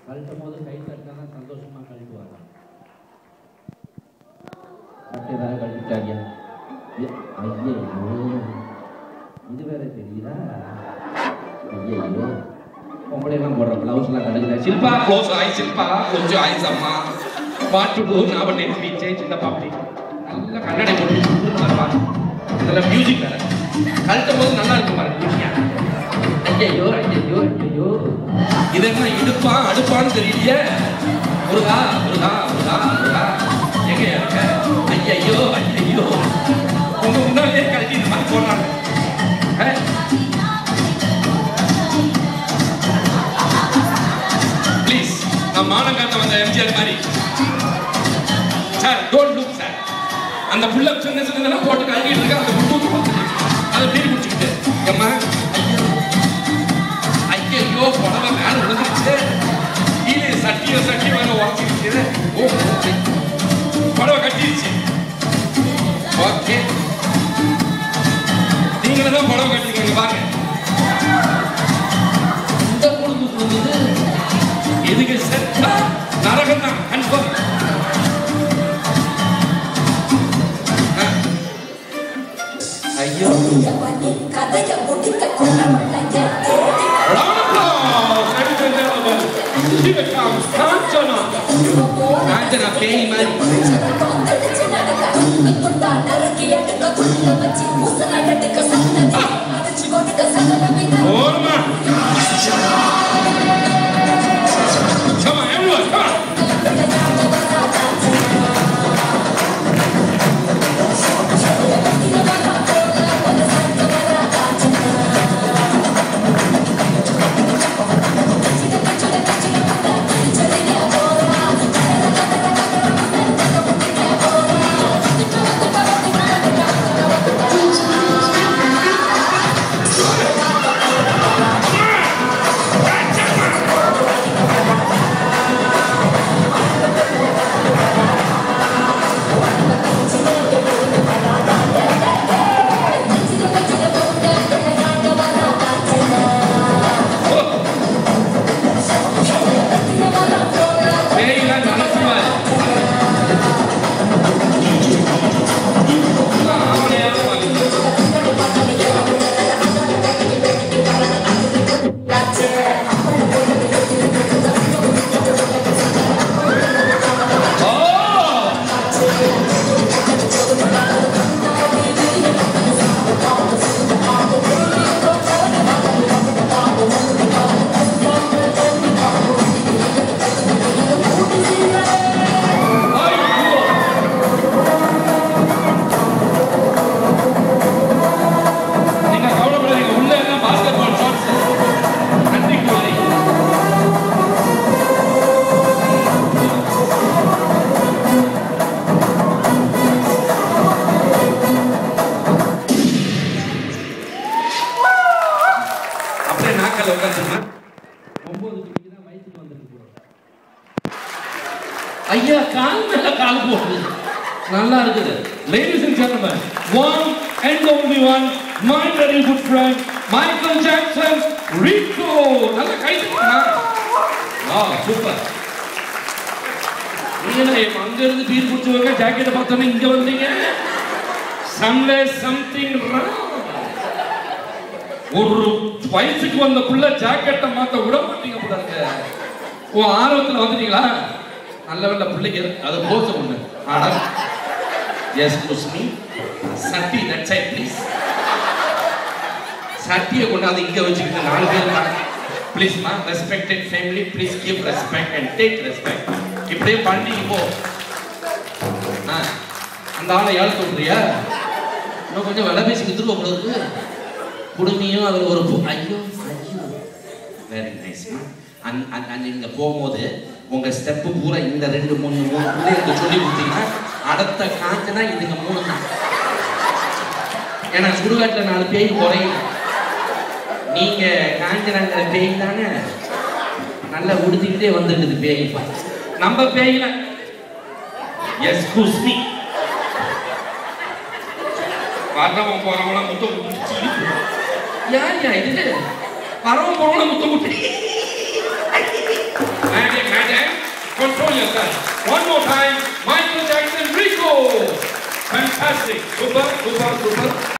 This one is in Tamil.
கழட்டும் போது கை தட்டினா தான் சந்தோஷமாக கழட்டுவாங்க கட்டி வேற கழட்டிட்டாங்க ஐ- ஐயையோ இது வேற தெரியுதா ஐயையோ பொம்பளைலாம் போடுற ப்ளவுஸ்லாம் கழுகுதா శిల్పా క్లోజ్ ఐ శిల్పా కొంచెం ఐస్ అమ్మా వాట్ టు డూ నా బట్ నేను రీచ్ சின்ன பாப்பி நல்ல கண்ணடை போட்டு வருவா இதுல மியூசிக் வேற கழட்டும் போது நல்லா இருக்கும் பாருங்க ஐயையோ ஐயையோ ஐயையோ இது என்ன இடுப்பா அடுப்பான்னு தெரியலையே முருகா முருகா முருகா முருகா எங்க இருக்க ஐயையோ ஐயையோ உங்க முன்னாடியே கழட்டி இந்த மாதிரி போடுறாங்க ப்ளீஸ் நான் மானம் காட்ட வந்த எம்ஜிஆர் மாதிரி சார் டோன்ட் லுக் சார் அந்த புள்ள சின்ன சின்னதெல்லாம் போட்டு கழட்டிட்டு இருக்க அந்த முட்டு பார்த்து அதை பீடி குடிச்சுக்கிட்டு அம்மா ஐயோ ஐயோ புடவை மேல விழுந்துருச்சு கீழே சட்டிய சட்டி மேல உடச்சிருச்சு ஓ ஓகே. புடவை கட்டிருச்சு ஓகே நீங்களும் தான் புடவை கட்டிருக்கீங்க பாருங்க இந்த குடும்பம் சொல்லுது எதுக்கு செத்தா நரகம் தான் கன்ஃபார்ம் ஐயோ கதைய முடிக்க கொள்ள Round of applause, ladies and gentlemen. Here comes Kanchana. Kanchana பேய் மாதிரி ஓரமா Come on, everyone, come on. பேய்லாம் நடத்துவாரு ஆவணையா இருப்பாங்க நீங்க கவலைப்படாதீங்க உள்ள எல்லாம் பாஸ்கெட் பால் ஷாட்ஸ் நன்றி கோலி அப்படியே நாக்கல்ல உட்காந்துருமா ஒன்பது மணிக்கு தான் வயிற்றுக்கு வந்துருக்கு ஐயா கால் மேல கால் போடுது நல்லா இருக்குது Ladies and gentlemen, one and only one, my very good friend, Michael Jackson, Rico. நல்ல கை ஆ சூப்பர் நீங்க என்ன அங்க இருந்து பீர் குடிச்சவங்க ஜாக்கெட்டை பார்த்தோன்னே இங்க வந்தீங்க சம்வே சம்திங் ஒரு வயசுக்கு வந்த புள்ள ஜாக்கெட்டை மாத்த விட மாட்டீங்க போல இருக்கு உன் ஆர்வத்துல வந்துட்டீங்களா நல்ல வெள்ள பிள்ளைங்க அது போச ஒண்ணு ஆனா எஸ் மீ சட்டி தட் சைட் ப்ளீஸ் சட்டியை கொண்டாந்து இங்க வச்சுக்கிட்டு நாலு பேர் ப்ளீஸ் மா respected family please give respect and take respect இப்படியே பண்ணி போ ஆ, அந்த ஆளை ஏழை சொல்றியா இன்னும் கொஞ்சம் விலை பேசி வித்துருவ போல இருக்கு குடுமியும் அதில் ஒரு பூ ஐயோ ஐயோ வெரி நைஸ் அந் அந் இங்க போகும்போது உங்க ஸ்டெப்பு பூரா இந்த ரெண்டு மூணு மூணு பிள்ளைங்க சொல்லி கொடுத்தீங்கன்னா அடுத்த காஞ்சனா இதுங்க மூணு தான் ஏன்னா சுடுகாட்டில் நாலு பேய் குறையும் நீங்க காஞ்சனாங்கிற பேய் தானே நல்லா உடுத்திக்கிட்டே வந்துடுது பேய் நம்ம பேயில எஸ்கூஸ் மீ வர்றவன் போறவன முத்தம் குட்டி யார் யா இது வரவன் போறவன முத்தம் குட்டி நான் கேட்க control yourself. One more time, Michael Jackson, Rico. Fantastic. Super, super, super.